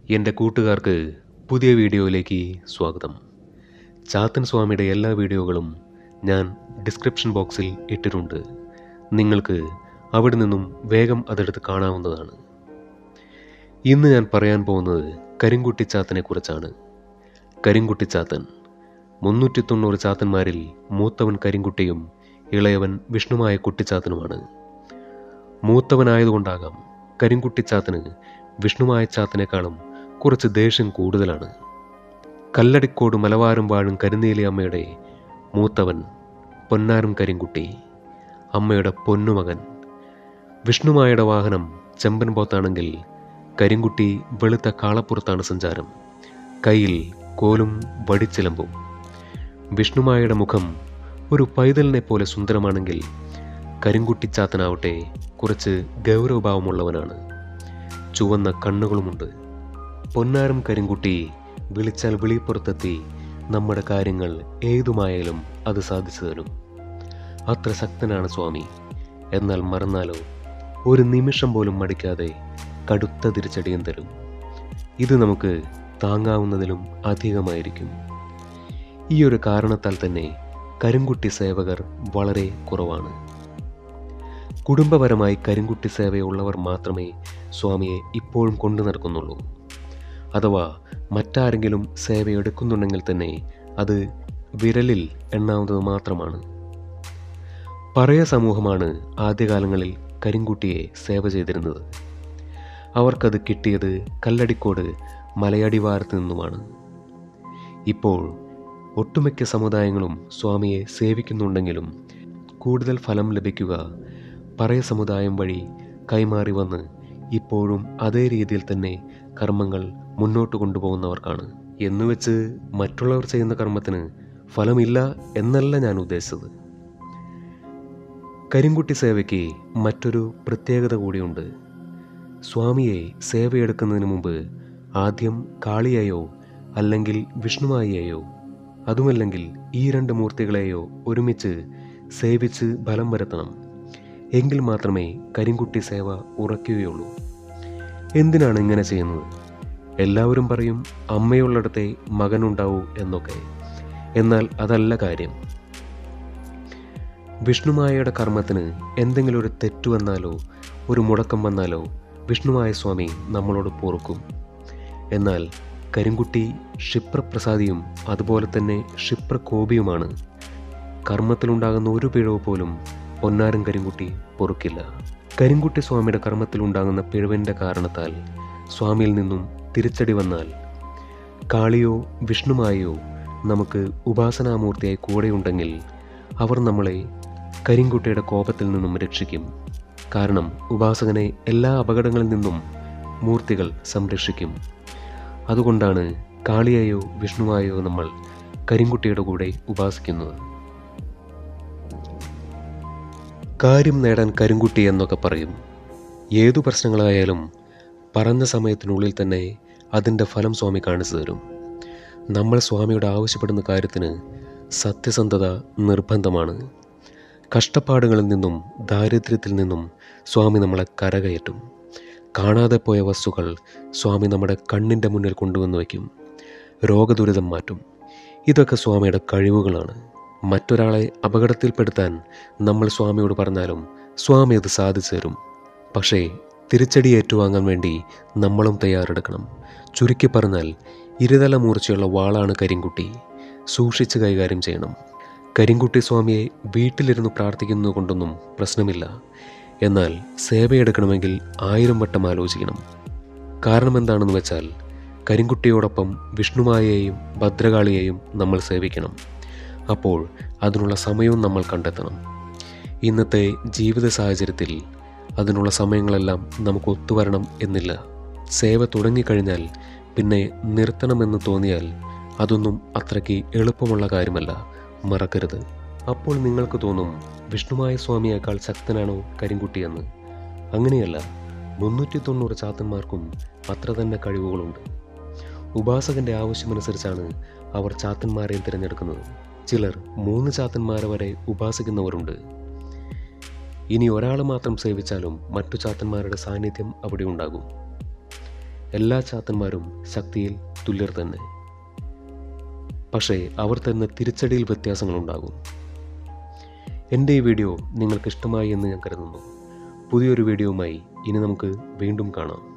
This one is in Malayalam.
എൻ്റെ കൂട്ടുകാർക്ക് പുതിയ വീഡിയോയിലേക്ക് സ്വാഗതം ചാത്തൻ സ്വാമിയുടെ എല്ലാ വീഡിയോകളും ഞാൻ ഡിസ്ക്രിപ്ഷൻ ബോക്സിൽ ഇട്ടിട്ടുണ്ട് നിങ്ങൾക്ക് അവിടെ നിന്നും വേഗം അതെടുത്ത് കാണാവുന്നതാണ് ഇന്ന് ഞാൻ പറയാൻ പോകുന്നത് കരിങ്കുട്ടി ചാത്തനെ കുറിച്ചാണ് കരിങ്കുട്ടി ചാത്തൻ മുന്നൂറ്റി തൊണ്ണൂറ് ചാത്തന്മാരിൽ മൂത്തവൻ കരിങ്കുട്ടിയും ഇളയവൻ വിഷ്ണുമായ കുട്ടിച്ചാത്തനുമാണ് മൂത്തവനായതുകൊണ്ടാകാം കരിങ്കുട്ടിച്ചാത്തന് വിഷ്ണുമായ ചാത്തനേക്കാളും കുറച്ച് ദേഷ്യം കൂടുതലാണ് കല്ലടിക്കോട് മലവാരം വാഴും കരുനീലി അമ്മയുടെ മൂത്തവൻ പൊന്നാരും കരിങ്കുട്ടി അമ്മയുടെ പൊന്നുമകൻ വിഷ്ണുമായയുടെ വാഹനം ചെമ്പൻ പോത്താണെങ്കിൽ കരിങ്കുട്ടി വെളുത്ത കാളപ്പുറത്താണ് സഞ്ചാരം കയ്യിൽ കോലും വടിച്ചിലമ്പും വിഷ്ണുമായയുടെ മുഖം ഒരു പൈതലിനെ പോലെ സുന്ദരമാണെങ്കിൽ കരിങ്കുട്ടിച്ചാത്തനാവട്ടെ കുറച്ച് ഗൗരവഭാവമുള്ളവനാണ് ചുവന്ന കണ്ണുകളുമുണ്ട് പൊന്നാരം കരിങ്കുട്ടി വിളിച്ചാൽ വിളിപ്പുറത്തെത്തി നമ്മുടെ കാര്യങ്ങൾ ഏതുമായാലും അത് സാധിച്ചു തരും അത്ര ശക്തനാണ് സ്വാമി എന്നാൽ മറന്നാലോ ഒരു നിമിഷം പോലും മടിക്കാതെ കടുത്ത തിരിച്ചടിയും തരും ഇത് നമുക്ക് താങ്ങാവുന്നതിലും അധികമായിരിക്കും ഈ ഒരു കാരണത്താൽ തന്നെ കരിങ്കുട്ടി സേവകർ വളരെ കുറവാണ് കുടുംബപരമായി കരിങ്കുട്ടി സേവയുള്ളവർ മാത്രമേ സ്വാമിയെ ഇപ്പോഴും കൊണ്ടു നടക്കുന്നുള്ളൂ അഥവാ മറ്റാരെങ്കിലും സേവയെടുക്കുന്നുണ്ടെങ്കിൽ തന്നെ അത് വിരലിൽ എണ്ണാവുന്നത് മാത്രമാണ് പറയ സമൂഹമാണ് ആദ്യകാലങ്ങളിൽ കരിങ്കുട്ടിയെ സേവ ചെയ്തിരുന്നത് അവർക്കത് കിട്ടിയത് കല്ലടിക്കോട് മലയടിവാരത്ത് നിന്നുമാണ് ഇപ്പോൾ ഒട്ടുമിക്ക സമുദായങ്ങളും സ്വാമിയെ സേവിക്കുന്നുണ്ടെങ്കിലും കൂടുതൽ ഫലം ലഭിക്കുക പറയ സമുദായം വഴി കൈമാറി വന്ന് ഇപ്പോഴും അതേ രീതിയിൽ തന്നെ കർമ്മങ്ങൾ മുന്നോട്ട് കൊണ്ടുപോകുന്നവർക്കാണ് എന്നുവെച്ച് മറ്റുള്ളവർ ചെയ്യുന്ന കർമ്മത്തിന് ഫലമില്ല എന്നല്ല ഞാൻ ഉദ്ദേശിച്ചത് കരിങ്കുട്ടി സേവയ്ക്ക് മറ്റൊരു പ്രത്യേകത കൂടിയുണ്ട് സ്വാമിയെ സേവയെടുക്കുന്നതിന് മുമ്പ് ആദ്യം കാളിയെയോ അല്ലെങ്കിൽ വിഷ്ണുമായിയെയോ അതുമല്ലെങ്കിൽ ഈ രണ്ട് മൂർത്തികളെയോ ഒരുമിച്ച് സേവിച്ച് ഫലം വരുത്തണം എങ്കിൽ മാത്രമേ കരിങ്കുട്ടി സേവ ഉറയ്ക്കുകയുള്ളൂ എന്തിനാണ് ഇങ്ങനെ ചെയ്യുന്നത് എല്ലാവരും പറയും അമ്മയുള്ളിടത്തെ മകനുണ്ടാവൂ എന്നൊക്കെ എന്നാൽ അതല്ല കാര്യം വിഷ്ണുമായയുടെ കർമ്മത്തിന് എന്തെങ്കിലും ഒരു തെറ്റു വന്നാലോ ഒരു മുടക്കം വന്നാലോ വിഷ്ണുമായ സ്വാമി നമ്മളോട് പൊറുക്കും എന്നാൽ കരിങ്കുട്ടി ക്ഷിപ്രപ്രസാദിയും അതുപോലെ തന്നെ ക്ഷിപ്രകോപിയുമാണ് കർമ്മത്തിലുണ്ടാകുന്ന ഒരു പിഴവ് പോലും പൊന്നാരം കരിങ്കുട്ടി പൊറുക്കില്ല കരിങ്കുട്ടി സ്വാമിയുടെ കർമ്മത്തിലുണ്ടാകുന്ന പിഴവിൻ്റെ കാരണത്താൽ സ്വാമിയിൽ നിന്നും തിരിച്ചടി വന്നാൽ കാളിയോ വിഷ്ണുമായോ നമുക്ക് ഉപാസനാമൂർത്തിയായി കൂടെയുണ്ടെങ്കിൽ അവർ നമ്മളെ കരിങ്കുട്ടിയുടെ കോപത്തിൽ നിന്നും രക്ഷിക്കും കാരണം ഉപാസകനെ എല്ലാ അപകടങ്ങളിൽ നിന്നും മൂർത്തികൾ സംരക്ഷിക്കും അതുകൊണ്ടാണ് കാളിയെയോ വിഷ്ണുവായോ നമ്മൾ കരിങ്കുട്ടിയുടെ കൂടെ ഉപാസിക്കുന്നത് കാര്യം നേടാൻ കരിങ്കുട്ടി എന്നൊക്കെ പറയും ഏതു പ്രശ്നങ്ങളായാലും പറഞ്ഞ സമയത്തിനുള്ളിൽ തന്നെ അതിൻ്റെ ഫലം സ്വാമി കാണിച്ചു തരും നമ്മൾ സ്വാമിയോട് ആവശ്യപ്പെടുന്ന കാര്യത്തിന് സത്യസന്ധത നിർബന്ധമാണ് കഷ്ടപ്പാടുകളിൽ നിന്നും ദാരിദ്ര്യത്തിൽ നിന്നും സ്വാമി നമ്മളെ കരകയറ്റും കാണാതെ പോയ വസ്തുക്കൾ സ്വാമി നമ്മുടെ കണ്ണിൻ്റെ മുന്നിൽ കൊണ്ടുവന്ന് വയ്ക്കും രോഗദുരിതം മാറ്റും ഇതൊക്കെ സ്വാമിയുടെ കഴിവുകളാണ് മറ്റൊരാളെ അപകടത്തിൽപ്പെടുത്താൻ നമ്മൾ സ്വാമിയോട് പറഞ്ഞാലും സ്വാമി അത് സാധിച്ചു തരും പക്ഷേ തിരിച്ചടി ഏറ്റുവാങ്ങാൻ വേണ്ടി നമ്മളും തയ്യാറെടുക്കണം ചുരുക്കി പറഞ്ഞാൽ ഇരുതല മൂർച്ചയുള്ള വാളാണ് കരിങ്കുട്ടി സൂക്ഷിച്ച് കൈകാര്യം ചെയ്യണം കരിങ്കുട്ടി സ്വാമിയെ വീട്ടിലിരുന്ന് പ്രാർത്ഥിക്കുന്നത് കൊണ്ടൊന്നും പ്രശ്നമില്ല എന്നാൽ സേവയെടുക്കണമെങ്കിൽ ആയിരം വട്ടം ആലോചിക്കണം കാരണം എന്താണെന്ന് വെച്ചാൽ കരിങ്കുട്ടിയോടൊപ്പം വിഷ്ണുമായെയും ഭദ്രകാളിയെയും നമ്മൾ സേവിക്കണം അപ്പോൾ അതിനുള്ള സമയവും നമ്മൾ കണ്ടെത്തണം ഇന്നത്തെ ജീവിത സാഹചര്യത്തിൽ അതിനുള്ള സമയങ്ങളെല്ലാം നമുക്ക് ഒത്തുവരണം എന്നില്ല സേവ തുടങ്ങിക്കഴിഞ്ഞാൽ പിന്നെ നിർത്തണമെന്ന് തോന്നിയാൽ അതൊന്നും അത്രയ്ക്ക് എളുപ്പമുള്ള കാര്യമല്ല മറക്കരുത് അപ്പോൾ നിങ്ങൾക്ക് തോന്നും വിഷ്ണുമായ സ്വാമിയേക്കാൾ ശക്തനാണോ കരിങ്കുട്ടിയെന്ന് അങ്ങനെയല്ല മുന്നൂറ്റി തൊണ്ണൂറ് ചാത്തന്മാർക്കും അത്ര തന്നെ കഴിവുകളുണ്ട് ഉപാസകന്റെ ആവശ്യമനുസരിച്ചാണ് അവർ ചാത്തന്മാരെയും തിരഞ്ഞെടുക്കുന്നത് ചിലർ മൂന്ന് ചാത്തന്മാരെ വരെ ഉപാസിക്കുന്നവരുണ്ട് ഇനി ഒരാൾ മാത്രം സേവിച്ചാലും മറ്റു ചാത്തന്മാരുടെ സാന്നിധ്യം അവിടെ ഉണ്ടാകും എല്ലാ ചാത്തന്മാരും ശക്തിയിൽ തുല്യർ തന്നെ പക്ഷേ അവർ തരുന്ന തിരിച്ചടിയിൽ വ്യത്യാസങ്ങളുണ്ടാകും എൻ്റെ ഈ വീഡിയോ നിങ്ങൾക്ക് ഇഷ്ടമായി എന്ന് ഞാൻ കരുതുന്നു പുതിയൊരു വീഡിയോയുമായി ഇനി നമുക്ക് വീണ്ടും കാണാം